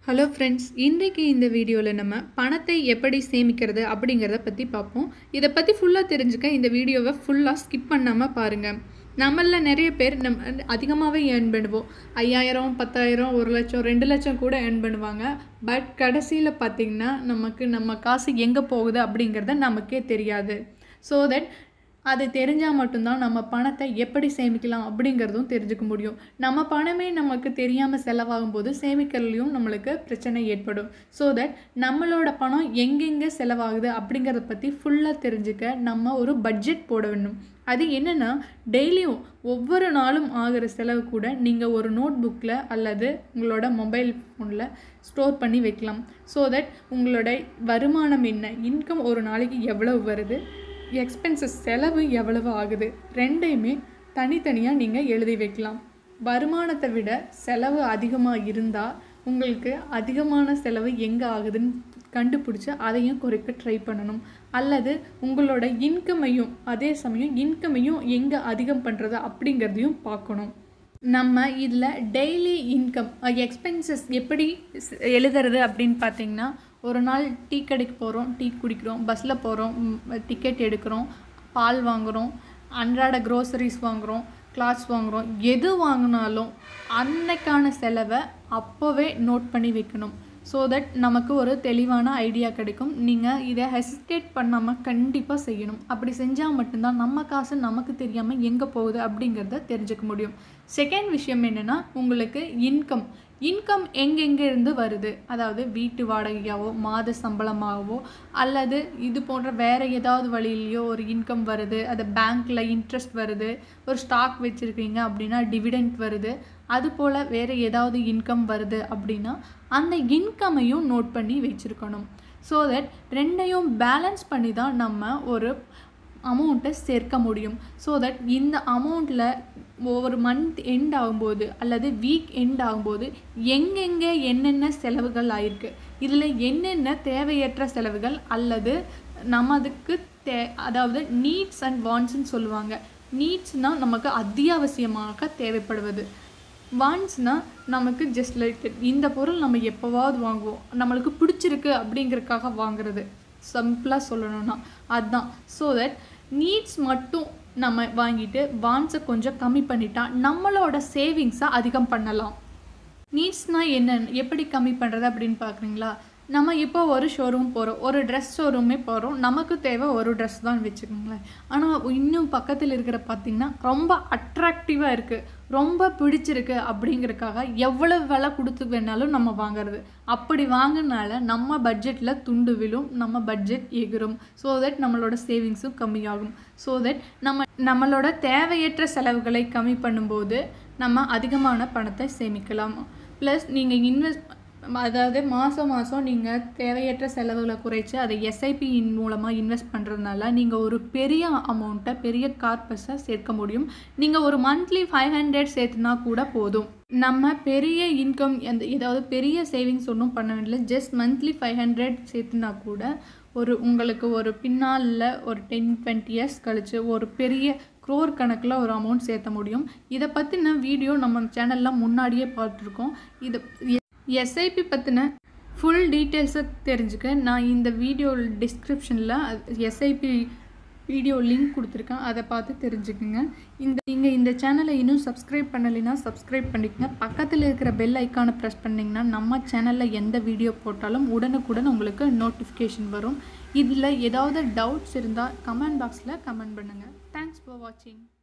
hello friends இன்றைக்கு இந்த வீடியோவில் நம்ம பணத்தை எப்படி சேமிக்கிறது அப்படிங்கிறத பற்றி பார்ப்போம் இதை பற்றி ஃபுல்லாக தெரிஞ்சுக்க இந்த வீடியோவை ஃபுல்லாக ஸ்கிப் பண்ணாமல் பாருங்கள் நம்மளில் நிறைய பேர் நம் அதிகமாகவே ஏர்ன் பண்ணுவோம் ஐயாயிரம் பத்தாயிரம் ஒரு லட்சம் ரெண்டு லட்சம் கூட ஏர்ன் பண்ணுவாங்க பட் கடைசியில் பார்த்திங்கன்னா நமக்கு நம்ம காசு எங்கே போகுது அப்படிங்கிறத நமக்கே தெரியாது ஸோ தட் அது தெரிஞ்சால் மட்டும்தான் நம்ம பணத்தை எப்படி சேமிக்கலாம் அப்படிங்கிறதும் தெரிஞ்சுக்க முடியும் நம்ம பணமே நமக்கு தெரியாமல் செலவாகும் போது சேமிக்கிறதுலையும் நம்மளுக்கு பிரச்சனை ஏற்படும் ஸோ தட் நம்மளோட பணம் எங்கெங்கே செலவாகுது அப்படிங்கிறத பற்றி ஃபுல்லாக தெரிஞ்சுக்க நம்ம ஒரு பட்ஜெட் போட வேண்டும் அது என்னென்னா டெய்லியும் ஒவ்வொரு நாளும் ஆகிற செலவு கூட நீங்கள் ஒரு நோட் புக்கில் அல்லது உங்களோட மொபைல் ஃபோனில் ஸ்டோர் பண்ணி வைக்கலாம் ஸோ தட் உங்களோட வருமானம் என்ன இன்கம் ஒரு நாளைக்கு எவ்வளவு வருது எக்ஸ்பென்சஸ் செலவு எவ்வளவு ஆகுது ரெண்டையுமே தனித்தனியாக நீங்கள் எழுதி வைக்கலாம் வருமானத்தை விட செலவு அதிகமாக இருந்தால் உங்களுக்கு அதிகமான செலவு எங்கே ஆகுதுன்னு கண்டுபிடிச்சி அதையும் குறைக்க ட்ரை பண்ணணும் அல்லது உங்களோட இன்கமையும் அதே சமயம் இன்கமையும் எங்கே அதிகம் பண்ணுறது அப்படிங்கிறதையும் பார்க்கணும் நம்ம இதில் டெய்லி இன்கம் எக்ஸ்பென்சஸ் எப்படி எழுதுறது அப்படின்னு பார்த்தீங்கன்னா ஒரு நாள் டீ கடைக்கு போகிறோம் டீ குடிக்கிறோம் பஸ்ஸில் போகிறோம் டிக்கெட் எடுக்கிறோம் பால் வாங்குகிறோம் அன்றாட க்ரோசரிஸ் வாங்குகிறோம் கிளாத்ஸ் வாங்குகிறோம் எது வாங்கினாலும் அன்னைக்கான செலவை அப்போவே நோட் பண்ணி வைக்கணும் ஸோ தட் நமக்கு ஒரு தெளிவான ஐடியா கிடைக்கும் நீங்கள் இதை ஹெசிடேட் பண்ணாமல் கண்டிப்பாக செய்யணும் அப்படி செஞ்சால் மட்டும்தான் நம்ம காசு நமக்கு தெரியாமல் எங்கே போகுது அப்படிங்கிறத தெரிஞ்சுக்க முடியும் செகண்ட் விஷயம் என்னென்னா உங்களுக்கு இன்கம் இன்கம் எங்கெங்கே இருந்து வருது அதாவது வீட்டு வாடகையாவோ மாத சம்பளமாகவோ அல்லது இது போன்ற வேறு ஏதாவது வழியிலையோ ஒரு இன்கம் வருது அது பேங்க்கில் இன்ட்ரெஸ்ட் வருது ஒரு ஸ்டாக் வச்சுருக்கீங்க அப்படின்னா டிவிடெண்ட் வருது அது போல் வேறு ஏதாவது இன்கம் வருது அப்படின்னா அந்த இன்கமையும் நோட் பண்ணி வச்சுருக்கணும் ஸோ தட் ரெண்டையும் பேலன்ஸ் பண்ணி தான் நம்ம ஒரு அமௌண்ட்டை சேர்க்க முடியும் ஸோ தட் இந்த அமௌண்ட்டில் ஒவ்வொரு மந்த் எண்ட் ஆகும்போது அல்லது வீக் எண்ட் ஆகும்போது எங்கெங்கே என்னென்ன செலவுகள் ஆயிருக்கு இதில் என்னென்ன தேவையற்ற செலவுகள் அல்லது நமதுக்கு தே அதாவது நீட்ஸ் அண்ட் வாண்ட்ஸ்ன்னு சொல்லுவாங்க நீட்ஸ்னால் நமக்கு அத்தியாவசியமாக தேவைப்படுவது வாண்ட்ஸ்னால் நமக்கு ஜஸ்ட் லைக் இந்த பொருள் நம்ம எப்போவாவது வாங்குவோம் நம்மளுக்கு பிடிச்சிருக்கு அப்படிங்கிறதுக்காக வாங்குறது சிம்பிளாக சொல்லணும்னா அதுதான் ஸோ தட் நீட்ஸ் மட்டும் நம்ம வாங்கிட்டு வான்ஸை கொஞ்சம் கம்மி பண்ணிட்டா நம்மளோட சேவிங்ஸை அதிகம் பண்ணலாம் நீட்ஸ்னால் என்ன எப்படி கம்மி பண்ணுறது அப்படின்னு பார்க்குறீங்களா நம்ம இப்போ ஒரு ஷோரூம் போகிறோம் ஒரு ட்ரெஸ் ஷோரூமே போகிறோம் நமக்கு தேவை ஒரு ட்ரெஸ் தான் வச்சுக்கோங்களேன் ஆனால் இன்னும் பக்கத்தில் இருக்கிற பார்த்திங்கன்னா ரொம்ப அட்ராக்டிவாக இருக்குது ரொம்ப பிடிச்சிருக்கு அப்படிங்கிறக்காக எவ்வளோ விலை கொடுத்து வேணாலும் நம்ம வாங்குறது அப்படி வாங்கினால நம்ம பட்ஜெட்டில் துண்டு விழும் நம்ம பட்ஜெட் எகிரும் ஸோ தட் நம்மளோட சேவிங்ஸும் கம்மியாகும் ஸோ தட் நம்ம நம்மளோட தேவையற்ற செலவுகளை கம்மி பண்ணும்போது நம்ம அதிகமான பணத்தை சேமிக்கலாம் ப்ளஸ் நீங்கள் இன்வெஸ்ட் அதாவது மாதம் மாதம் நீங்கள் தேவையற்ற செலவுகளை குறைச்சி அதை எஸ்ஐபி மூலமாக இன்வெஸ்ட் பண்ணுறதுனால நீங்கள் ஒரு பெரிய அமௌண்ட்டை பெரிய கார்பஸை சேர்க்க முடியும் நீங்கள் ஒரு மந்த்லி ஃபைவ் ஹண்ட்ரட் சேர்த்துனா கூட போதும் நம்ம பெரிய இன்கம் எந்த ஏதாவது பெரிய சேவிங்ஸ் ஒன்றும் பண்ண வேண்டிய ஜஸ்ட் மந்த்லி ஃபைவ் ஹண்ட்ரட் சேர்த்துனா கூட ஒரு உங்களுக்கு ஒரு பின்னாலில் ஒரு டென் டுவெண்ட்டி இயர்ஸ் கழித்து ஒரு பெரிய க்ரோர் கணக்கில் ஒரு அமௌண்ட் சேர்த்த முடியும் இதை பற்றின வீடியோ நம்ம சேனலில் முன்னாடியே பார்த்துருக்கோம் இது எஸ்ஐபி பற்றின ஃபுல் டீட்டெயில்ஸை தெரிஞ்சுக்க நான் இந்த வீடியோ டிஸ்கிரிப்ஷனில் எஸ்ஐபி வீடியோ லிங்க் கொடுத்துருக்கேன் அதை பார்த்து தெரிஞ்சுக்குங்க இந்த நீங்கள் இந்த சேனலை இன்னும் சப்ஸ்கிரைப் பண்ணலைன்னா சப்ஸ்கிரைப் பண்ணிக்கங்க பக்கத்தில் இருக்கிற பெல் ஐக்கானை ப்ரெஸ் பண்ணிங்கன்னா நம்ம சேனலில் எந்த வீடியோ போட்டாலும் உடனுக்குடன் உங்களுக்கு நோட்டிஃபிகேஷன் வரும் இதில் ஏதாவது டவுட்ஸ் இருந்தால் கமெண்ட் பாக்ஸில் கமெண்ட் பண்ணுங்கள் தேங்க்ஸ் ஃபார் வாட்சிங்